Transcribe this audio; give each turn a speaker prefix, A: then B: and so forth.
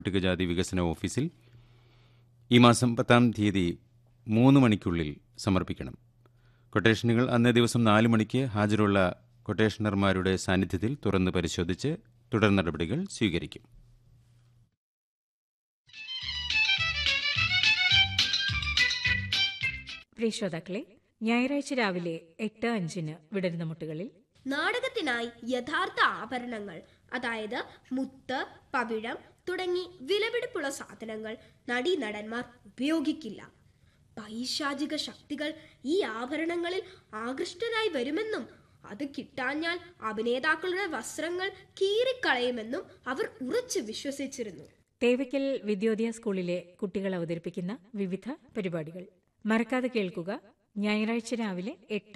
A: പട്ടികജാതി വികസന ഓഫീസിൽ ഈ മാസം പത്താം തീയതി മൂന്ന് മണിക്കുള്ളിൽ സമർപ്പിക്കണം കൊട്ടേഷനുകൾ അന്നേ ദിവസം നാല് മണിക്ക് ഹാജരുള്ള കൊട്ടേഷണർമാരുടെ സാന്നിധ്യത്തിൽ തുറന്ന് പരിശോധിച്ച് തുടർ നടപടികൾ സ്വീകരിക്കും
B: പ്രിയ ശ്രോതാക്കളെ ഞായറാഴ്ച രാവിലെ എട്ട് അഞ്ചിന് വിടരുന്ന മുട്ടുകളിൽ
C: നാടകത്തിനായി യഥാർത്ഥ ആഭരണങ്ങൾ അതായത് മുത്ത് പവിഴം തുടങ്ങി വിലപിടിപ്പുള്ള സാധനങ്ങൾ നടീനടന്മാർ ഉപയോഗിക്കില്ല പൈശാചിക ശക്തികൾ ഈ ആഭരണങ്ങളിൽ ആകൃഷ്ടരായി വരുമെന്നും അത് കിട്ടാഞ്ഞാൽ അഭിനേതാക്കളുടെ വസ്ത്രങ്ങൾ കീറിക്കളയുമെന്നും അവർ ഉറച്ചു വിശ്വസിച്ചിരുന്നു
B: തേവയ്ക്കൽ വിദ്യോദയ സ്കൂളിലെ കുട്ടികൾ അവതരിപ്പിക്കുന്ന വിവിധ പരിപാടികൾ മറക്കാതെ കേൾക്കുക ഞായറാഴ്ച രാവിലെ എട്ട്